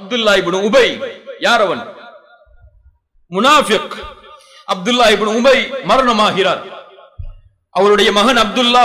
அப்துல்லா இப்னு உபை யார் அவன் முனாஃபிக் அப்துல்லா இப்னு உபை மரணமாகிறார் அவருடைய மகன் அப்துல்லா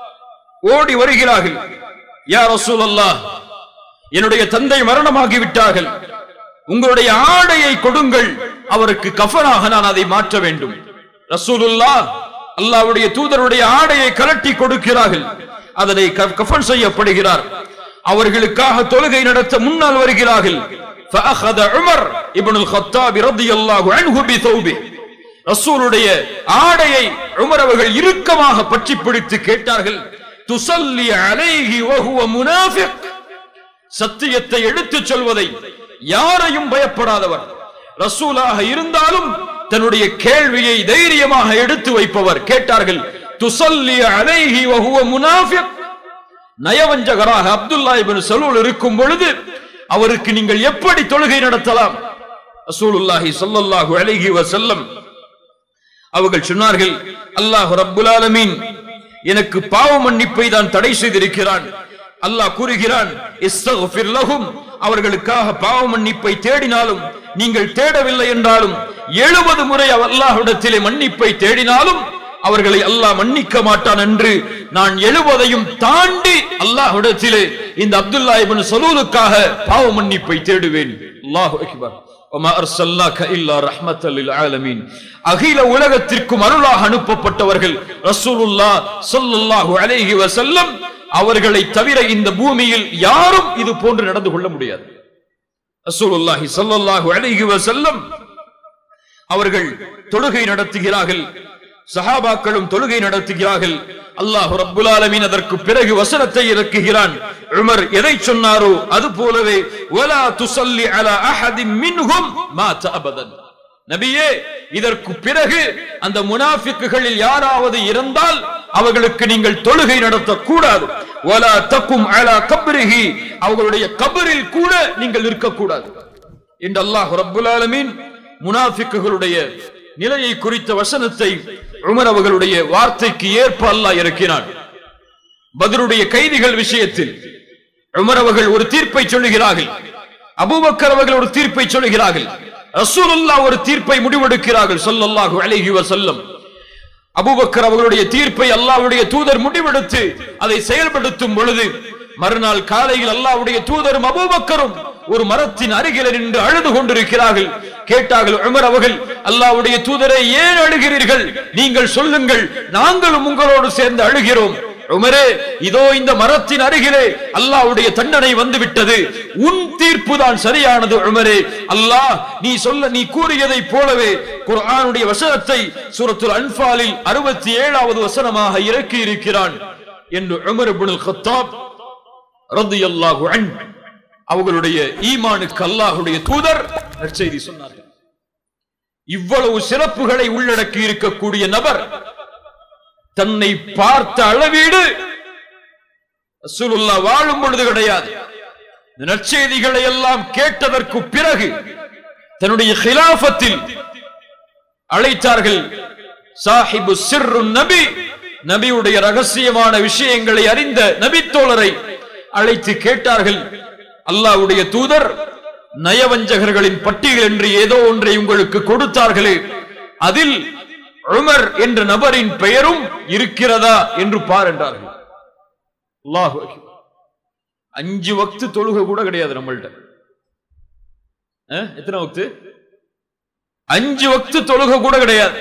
ஓடி வருகிறார்கள் யா ரசூலல்லாஹ் என்னுடைய தந்தை மரணமாகி விட்டார்கள் உங்களுடைய ஆடையை கொடுங்கள் அவருக்கு கஃபனாக நான் அதை மாற்ற வேண்டும் ரசூலுல்லா அல்லாஹ்வுடைய தூதருடைய ஆடையை கலட்டி கொடுக்கிறார்கள் அதனை க- கஃபன் செய்யப்படுகிறார் அவர்களுக்காக தொழுகை நடத்த முன்னால் வருகிறார்கள் فأخذ عمر ابن الخطاب رضي الله عنه بثوبه ரசூலுடைய ஆடையை உமர் அவர்கள் இறுக்கமாக பற்றி பிடித்து கேட்டார்கள் துசல்லி அலைஹி வஹுவ முனாஃபிக் சத்தியத்தை எடுத்துச் சொல்வதை யாரையும் பயப்படாதவர் ரசூலாக இருந்தாலும் தன்னுடைய கேள்வியை தைரியமாக எடுத்து வைப்பவர் கேட்டார்கள் துசல்லி அலைஹி வஹுவ முனாஃபிக் நயவஞ்சகராக அப்துல்லா இப்னு சலூல் இருக்கும் பொழுது அவருக்கு நீங்கள் எப்படி தொழுகை நடத்தலாம் ரசூலுல்லாஹி ஸல்லல்லாஹு அலைஹி வஸல்லம் அவர்கள் சொன்னார்கள் அல்லாஹ் ரப்புல் ஆலமீன் எனக்கு பாவ மன்னிப்பை தான் தடை செய்திருக்கிறான் அல்லாஹ் கூறுகிறான் இஸ்தக்ஃபிர் லஹும் அவர்களுக்காக பாவ மன்னிப்பை தேடினாலும் நீங்கள் தேடவில்லை என்றாலும் எழுபது முறை அல்லாஹ்விடத்திலே மன்னிப்பை தேடினாலும் அவர்களை அல்லாஹ் மன்னிக்க மாட்டான் என்று நான் எழுபதையும் தாண்டி அல்லாஹ்விடத்திலே இந்த அப்துல்லா இப்னு சலூலுக்காக பாவ மன்னிப்பை தேடுவேன் அல்லாஹு அக்பர் وما أرسلناك إلا رحمة للعالمين அகில உலகத்திற்கும் அருளாக அனுப்பப்பட்டவர்கள் ரசூலுல்லா ஸல்லல்லாஹு அலைஹி வஸல்லம் அவர்களை தவிர இந்த பூமியில் யாரும் இது போன்று நடந்து கொள்ள முடியாது ரசூலுல்லாஹி ஸல்லல்லாஹு அலைஹி வஸல்லம் அவர்கள் தொழுகை நடத்துகிறார்கள் சஹாபாக்களும் தொழுகை நடத்துகிறார்கள் அல்லாஹ் ரப்புல் ஆலமீன் அதற்கு பிறகு வசனத்தை இறக்குகிறான் உமர் எதை சொன்னாரோ அது போலவே வலா துஸல்லி அலா அஹதின் மின்ஹும் மாத அபதன் நபியே இதற்கு பிறகு அந்த முனாஃபிக்குகளில் யாராவது இருந்தால் அவர்களுக்கு நீங்கள் தொழுகை நடத்தக் கூடாது வலா தக்கும் அலா கப்ரிஹி அவர்களுடைய கபரில் கூட நீங்கள் இருக்கக்கூடாது என்று அல்லாஹ் ரப்புல் ஆலமீன் முனாஃபிக்குகளுடைய நிலையை குறித்த வசனத்தை உமர் அவர்களுடைய வார்த்தைக்கு ஏற்ப அல்லாஹ் இறக்கினான் பதருடைய கைதிகள் விஷயத்தில் உமர் அவர்கள் ஒரு தீர்ப்பை சொல்லுகிறார்கள் அபூபக்கர் அவர்கள் ஒரு தீர்ப்பை சொல்லுகிறார்கள் ரசூலுல்லாஹ் ஒரு தீர்ப்பை முடிவெடுக்கிறார்கள் ஸல்லல்லாஹு அலைஹி வஸல்லம் அபூபக்கர் அவர்களுடைய தீர்ப்பை அல்லாஹ்வுடைய தூதர் முடிவெடுத்து அதை செயல்படுத்தும் பொழுது மறுநாள் காலையில் அல்லாஹ்வுடைய தூதரும் அபூபக்கரும் ஒரு மரத்தின் அருகில் நின்று அழுது கொண்டிருக்கிறார்கள் கேட்டார்கள் உமர் அவர்கள் அல்லாஹ்வுடைய தூதரை ஏன் அழுகிறீர்கள் நீங்கள் சொல்லுங்கள் நாங்களும் உங்களோடு சேர்ந்து அழுகிறோம் உமரே இதோ இந்த மரத்தின் அருகிலே அல்லாஹ்வுடைய தண்டனை வந்து விட்டது உன் தீர்ப்பு தான் சரியானது உமரே அல்லாஹ் நீ சொல்ல நீ கூறியதை போலவே குர்ஆனுடைய வசனத்தை சூரத்துல் அன்பாலில் அறுபத்தி ஏழாவது வசனமாக இறக்கி இருக்கிறான் என்று உமர் இப்னுல் கத்தாப் ரலியல்லாஹு அன்ஹு அவர்களுடைய ஈமானுக்கு அல்லாஹ்வுடைய தூதர் நற்செய்தி சொன்னார்கள் இவ்வளவு சிறப்புகளை உள்ளடக்கி இருக்கக்கூடிய நபர் தன்னை பார்த்த அளவீடு ரசூலுல்லாஹ் வாழும் பொழுது கிடையாது இந்த நற்செய்திகளை எல்லாம் கேட்டதற்கு பிறகு தன்னுடைய ஹிலாஃபத்தில் அழைத்தார்கள் சாஹிபு சிர்ரு நபி நபியுடைய ரகசியமான விஷயங்களை அறிந்த நபித்தோழரை அழைத்து கேட்டார்கள் அல்லாஹ்வுடைய தூதர் நயவஞ்சகர்களின் பட்டியல் என்று ஏதோ ஒன்றை உங்களுக்கு கொடுத்தார்களே அதில் உமர் என்ற நபரின் பெயரும் இருக்கிறதா என்று பார் என்றார்கள் அல்லாஹ் அஞ்சு வக்து தொழுகை கூட கிடையாது நம்மள்ட்ட அஹ், எத்தனை வக்து அஞ்சு வக்து தொழுகை கூட கிடையாது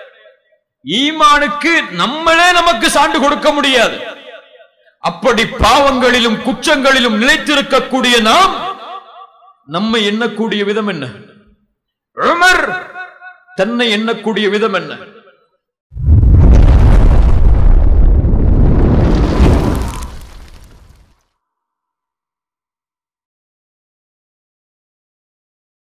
ஈமானுக்கு நம்மளே நமக்கு சான்று கொடுக்க முடியாது அப்படி பாவங்களிலும் குற்றங்களிலும் நிலைத்திருக்கக்கூடிய நாம் நம்மை எண்ணக்கூடிய விதம் என்ன உமர் தன்னை எண்ணக்கூடிய விதம் என்ன